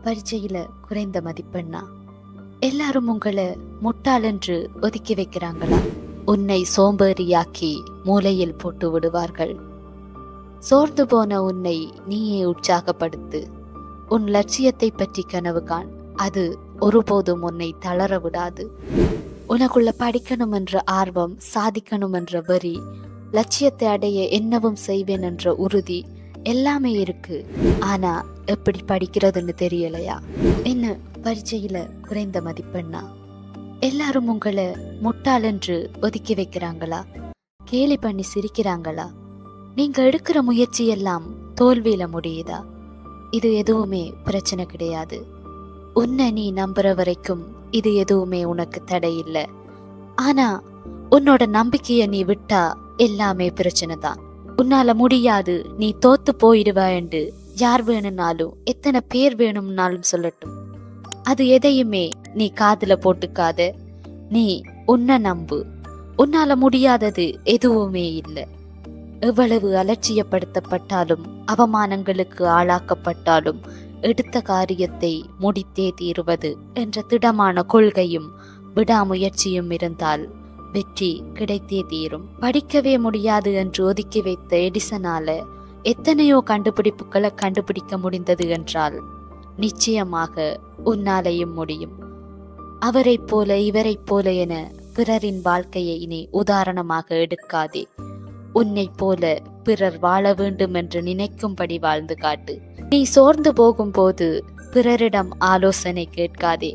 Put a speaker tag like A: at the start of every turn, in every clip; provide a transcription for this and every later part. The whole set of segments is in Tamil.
A: பரீட்சையில குறைந்த மதிப்பெண்ணா எல்லாரும் உங்களை முட்டாளென்று ஒதுக்கி வைக்கிறாங்களா உன்னை சோம்பேறியாக்கி மூலையில் போட்டு விடுவார்கள் சோர்ந்து போன உன்னை நீயே உற்சாகப்படுத்து உன் லட்சியத்தை பற்றி கனவு காண் அது ஒருபோதும் உன்னை தளர விடாது உனக்குள்ள படிக்கணும் என்ற ஆர்வம் சாதிக்கணும் என்ற வரி லட்சியத்தை அடைய என்னவும் செய்வேன் என்ற உறுதி எல்லாமே இருக்கு ஆனா எப்படி படிக்கிறதுன்னு தெரியலையா என்ன பரீட்சையில குறைந்த மதிப்பெண்ணா எல்லாரும் உங்களை முட்டாளென்று ஒதுக்கி வைக்கிறாங்களா கேலி பண்ணி சிரிக்கிறாங்களா நீங்க எடுக்கிற முயற்சி எல்லாம் தோல்வியில முடியுதா இது எதுவுமே பிரச்சனை கிடையாது உன்னை நீ நம்புற வரைக்கும் இது எதுவுமே உனக்கு தடை இல்லை ஆனா உன்னோட நம்பிக்கைய நீ விட்டா எல்லாமே பிரச்சனை தான் உன்னால முடியாது நீ தோத்து போயிடுவ என்று யார் வேணும்னாலும் எத்தனை பேர் வேணும்னாலும் சொல்லட்டும் அது எதையுமே நீ காதுல போட்டுக்காத நீ உன்னை நம்பு உன்னால முடியாதது எதுவுமே இல்லை எவ்வளவு அலட்சியப்படுத்தப்பட்டாலும் அவமானங்களுக்கு ஆளாக்கப்பட்டாலும் எடுத்த காரியத்தை முடித்தே தீருவது என்ற திடமான கொள்கையும் விடாமுயற்சியும் இருந்தால் வெற்றி கிடைத்தே தீரும் படிக்கவே முடியாது என்று ஒதுக்கி வைத்த எடிசனால எத்தனையோ கண்டுபிடிப்புகளை கண்டுபிடிக்க முடிந்தது என்றால் நிச்சயமாக உன்னாலேயும் முடியும் அவரைப் போல இவரைப் போல என பிறரின் வாழ்க்கையை நீ உதாரணமாக எடுக்காதே உன்னைப் போல பிறர் வாழ வேண்டும் என்று நினைக்கும்படி வாழ்ந்து காட்டு நீ சோர்ந்து போகும்போது பிறரிடம் ஆலோசனை கேட்காதே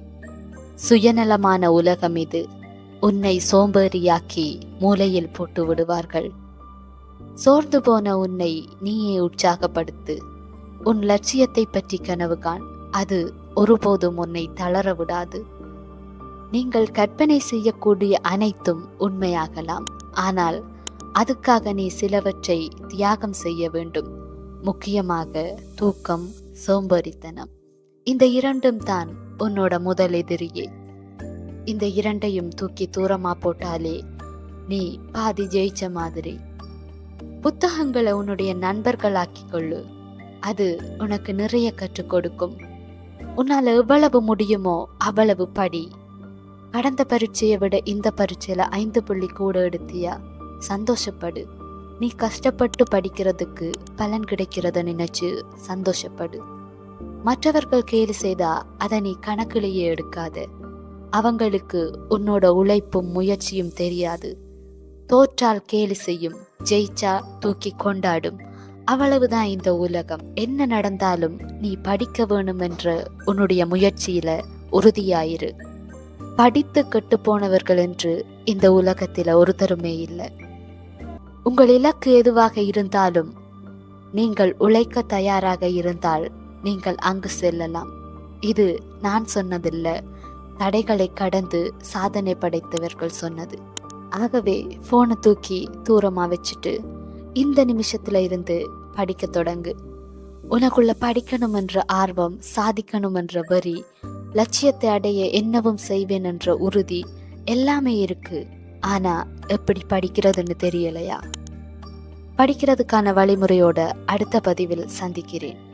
A: சுயநலமான உலகம் இது உன்னை சோம்பேறியாக்கி மூலையில் போட்டு விடுவார்கள் சோர்ந்து போன உன்னை நீயே உற்சாகப்படுத்து உன் லட்சியத்தை பற்றி கனவு காண் அது ஒருபோதும் உன்னை தளர விடாது நீங்கள் கற்பனை செய்யக்கூடிய அனைத்தும் உண்மையாகலாம் ஆனால் அதுக்காக நீ சிலவற்றை தியாகம் செய்ய வேண்டும் முக்கியமாக தூக்கம் சோம்பேறித்தனம் இந்த இரண்டும் தான் உன்னோட முதல் எதிரியே இந்த இரண்டையும் தூக்கி தூரமா போட்டாலே நீ பாதி ஜெயிச்ச மாதிரி புத்தகங்களை உன்னுடைய நண்பர்களாக்கிக் கொள்ளு அது உனக்கு நிறைய கற்றுக் கொடுக்கும் உன்னால எவ்வளவு முடியுமோ அவ்வளவு படி கடந்த பரீட்சையை விட இந்த பரீட்சையில ஐந்து புள்ளி கூட எடுத்தியா சந்தோஷப்படு நீ கஷ்டப்பட்டு படிக்கிறதுக்கு பலன் கிடைக்கிறத நினைச்சு சந்தோஷப்படு மற்றவர்கள் கேலி செய்தா அதை நீ கணக்கிலேயே எடுக்காத அவங்களுக்கு உன்னோட உழைப்பும் முயற்சியும் தெரியாது தோற்றால் கேலி செய்யும் ஜெயிச்சா தூக்கி கொண்டாடும் அவ்வளவுதான் இந்த உலகம் என்ன நடந்தாலும் நீ படிக்க வேணும் என்ற உன்னுடைய முயற்சியில உறுதியாயிரு படித்து கெட்டு போனவர்கள் என்று இந்த உலகத்தில ஒருத்தருமே இல்லை உங்கள் இலக்கு எதுவாக இருந்தாலும் நீங்கள் உழைக்க தயாராக இருந்தால் நீங்கள் அங்கு செல்லலாம் இது நான் சொன்னதில்ல தடைகளை கடந்து சாதனை படைத்தவர்கள் சொன்னது ஆகவே போனை தூக்கி தூரமா வச்சுட்டு இந்த நிமிஷத்துல இருந்து படிக்க தொடங்கு உனக்குள்ள படிக்கணும் என்ற ஆர்வம் சாதிக்கணும் என்ற வரி லட்சியத்தை அடைய என்னவும் செய்வேன் என்ற உறுதி எல்லாமே இருக்கு ஆனா எப்படி படிக்கிறதுன்னு தெரியலையா படிக்கிறதுக்கான வழிமுறையோட அடுத்த பதிவில் சந்திக்கிறேன்